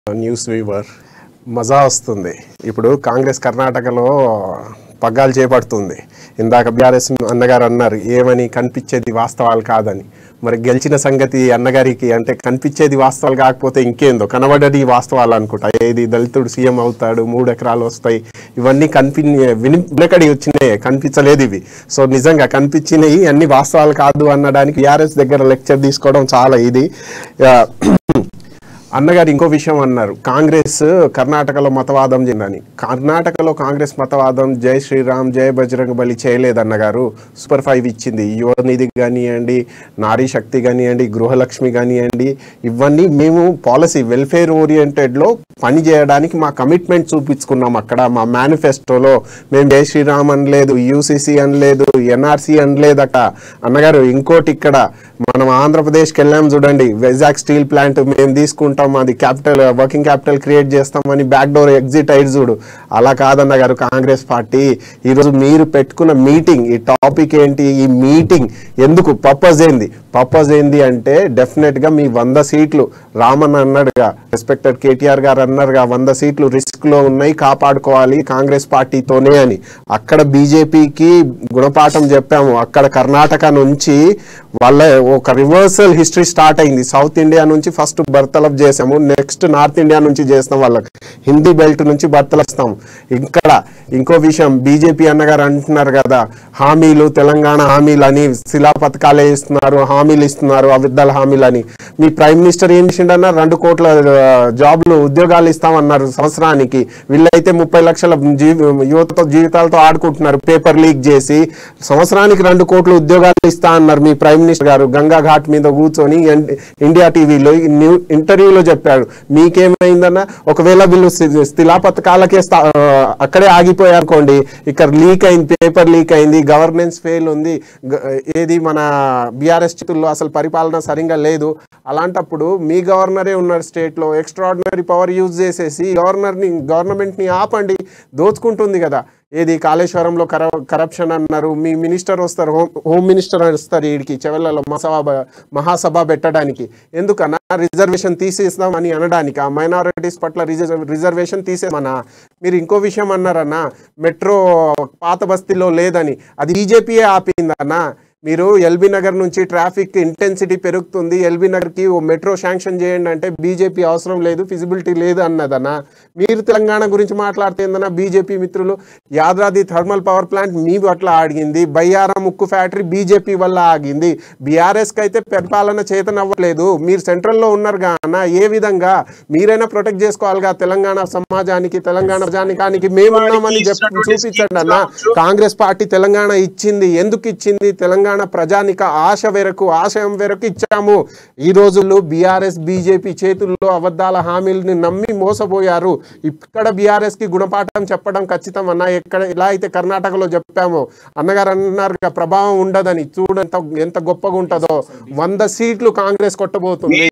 news Weaver మజా వస్తుంది ఇప్పుడు కాంగ్రెస్ కర్ణాటకలో పగ్గాలు చేపడుతుంది ఇందాక బీఆర్ఎస్ అన్నగారు అన్నారు ఏమని కనిపించేది వాస్తవాలు కాదని మరి గెలిచిన సంగతి అన్నగారికి అంటే కనిపించేది వాస్తవాలు కాకపోతే ఇంకేందో కనబడది వాస్తవాలు అనుకుంటా ఏది దళితుడు సీఎం అవుతాడు మూడు ఎకరాలు వస్తాయి ఇవన్నీ కనిపి విని వినకడి వచ్చినాయి కనిపించలేదు ఇవి సో నిజంగా కనిపించినవి అన్ని వాస్తవాలు కాదు అనడానికి బీఆర్ఎస్ దగ్గర లెక్చర్ తీసుకోవడం చాలా ఇది ఆ, అన్నగారు ఇంకో విషయం అన్నారు కాంగ్రెస్ కర్ణాటకలో మతవాదం చెందని కర్ణాటకలో కాంగ్రెస్ మతవాదం జై శ్రీరామ్ జై బజరంగ బలి చేయలేదు అన్నగారు సూపర్ ఫైవ్ ఇచ్చింది యువనిధి కానివ్వండి నారీ శక్తి కానివ్వండి గృహలక్ష్మి కానివ్వండి ఇవన్నీ మేము పాలసీ వెల్ఫేర్ ఓరియంటెడ్లో పని చేయడానికి మా కమిట్మెంట్ చూపించుకున్నాం అక్కడ మా మేనిఫెస్టోలో మేము జై శ్రీరామ్ అనలేదు యూసీసీ అనలేదు ఎన్ఆర్సీ అనలేదు అక్కడ అన్నగారు ఇంకోటి ఇక్కడ మనం ఆంధ్రప్రదేశ్కి వెళ్ళాం చూడండి వైజాగ్ స్టీల్ ప్లాంట్ మేము తీసుకుంటాం అది క్యాపిటల్ వర్కింగ్ క్యాపిటల్ క్రియేట్ చేస్తామని బ్యాక్ డోర్ ఎగ్జిట్ అయ్యి చూడు అలా కాదన్న గారు కాంగ్రెస్ పార్టీ ఈరోజు మీరు పెట్టుకున్న మీటింగ్ ఈ టాపిక్ ఏంటి ఈ మీటింగ్ ఎందుకు పర్పస్ ఏంది పర్పస్ ఏంది అంటే డెఫినెట్ గా మీ వంద సీట్లు రామన్ అన్నాడుగా రెస్పెక్టెడ్ కేటీఆర్ గారు అన్నారుగా వంద సీట్లు రిస్క్ లో ఉన్నాయి కాపాడుకోవాలి కాంగ్రెస్ పార్టీతోనే అని అక్కడ బీజేపీకి గుణపాఠం చెప్పాము అక్కడ కర్ణాటక నుంచి వాళ్ళ ఒక రివర్సల్ హిస్టరీ స్టార్ట్ అయింది సౌత్ ఇండియా నుంచి ఫస్ట్ బర్తలప్ చేసాము నెక్స్ట్ నార్త్ ఇండియా నుంచి చేస్తాం వాళ్ళకి హిందీ బెల్ట్ నుంచి బర్తలస్తాం ఇక్కడ ఇంకో విషయం బీజేపీ అన్నగారు అంటున్నారు కదా హామీలు తెలంగాణ హామీలు అని శిలా పథకాలే ఇస్తున్నారు హామీలు ఇస్తున్నారు అవిద్దాల హామీలు అని మీ ప్రైమ్ మినిస్టర్ ఏం చేసిండన్నా రెండు కోట్ల ఆ, జాబ్లు ఉద్యోగాలు ఇస్తామన్నారు సంవత్సరానికి వీళ్ళైతే ముప్పై లక్షల జీవి యువతతో జీవితాలతో ఆడుకుంటున్నారు పేపర్ లీక్ చేసి సంవత్సరానికి రెండు కోట్ల ఉద్యోగాలు ఇస్తా అన్నారు మీ ప్రైమ్ మినిస్టర్ గారు గంగా ఘాట్ మీద కూర్చొని ఎన్- ఇండియా టీవీలో ఈ న్యూ ఇంటర్వ్యూలో చెప్పాడు మీకేమైందన్నా ఒకవేళ వీళ్ళు స్థి- స్థిలా పథకాలకే స్థా- ఆ, అక్కడే ఆగిపోయారనుకోండి ఇక్కడ లీక్ అయింది పేపర్ లీక్ అయింది గవర్నెన్స్ ఫెయిల్ ఉంది గ- ఏది మన బీఆర్ఎస్ చేతుల్లో అసలు పరిపాలన సరిగా లేదు అలాంటప్పుడు మీ గవర్నరే ఉన్నారు స్టేట్లో ఎక్స్ట్రాడినరీ పవర్ యూజ్ చేసేసి గవర్నర్ని గవర్నమెంట్ని ఆపండి దోచుకుంటుంది కదా ఏది కాళేశ్వరంలో కర కరప్షన్ అన్నారు మీ మినిస్టర్ వస్తారు హోమ్ హోమ్ మినిస్టర్ వస్తారు వీడికి చెవెళ్ళలో మహాసభ మహాసభ పెట్టడానికి ఎందుకన్నా రిజర్వేషన్ తీసేస్తాం అని అనడానికి ఆ మైనారిటీస్ పట్ల రిజర్వ్ రిజర్వేషన్ తీసేమన్నా మీరు ఇంకో విషయం అన్నారన్నా మెట్రో పాత బస్తీలో లేదని అది బీజేపీయే ఆపిందన్నా మీరు ఎల్బీ నగర్ నుంచి ట్రాఫిక్ ఇంటెన్సిటీ పెరుగుతుంది ఎల్బీ నగర్కి ఓ మెట్రో శాంక్షన్ చేయండి అంటే బీజేపీ అవసరం లేదు ఫిజిబిలిటీ లేదు అన్నదన్నా మీరు తెలంగాణ గురించి మాట్లాడుతుందన్నా బీజేపీ మిత్రులు యాదాద్రి థర్మల్ పవర్ ప్లాంట్ మీ పట్ల ఆగింది బయ్యారం ఉక్కు ఫ్యాక్టరీ బీజేపీ వల్ల ఆగింది బీఆర్ఎస్కి అయితే పరిపాలన చేతనవ్వలేదు మీరు సెంట్రల్లో ఉన్నారు కాన ఏ విధంగా మీరైనా ప్రొటెక్ట్ చేసుకోవాలిగా తెలంగాణ సమాజానికి తెలంగాణ ప్రజానికానికి మేమున్నామని చెప్పి చూపించండి అన్న కాంగ్రెస్ పార్టీ తెలంగాణ ఇచ్చింది ఎందుకు ఇచ్చింది తెలంగాణ ప్రజానిక ఆశ మేరకు ఆశయం మేరకు ఇచ్చాము ఈ రోజుల్లో బీఆర్ఎస్ బీజేపీ చేతుల్లో అబద్ధాల హామీలని నమ్మి మోసపోయారు ఇక్కడ బీఆర్ఎస్ కి గుణపాఠం చెప్పడం ఖచ్చితం అన్న ఎక్కడ ఎలా అయితే కర్ణాటకలో చెప్పామో అన్నగారు అన్నారు కదా, ప్రభావం ఉండదని చూడు ఎంత ఎంత గొప్పగా ఉంటుందో వంద సీట్లు కాంగ్రెస్ కొట్టబోతుంది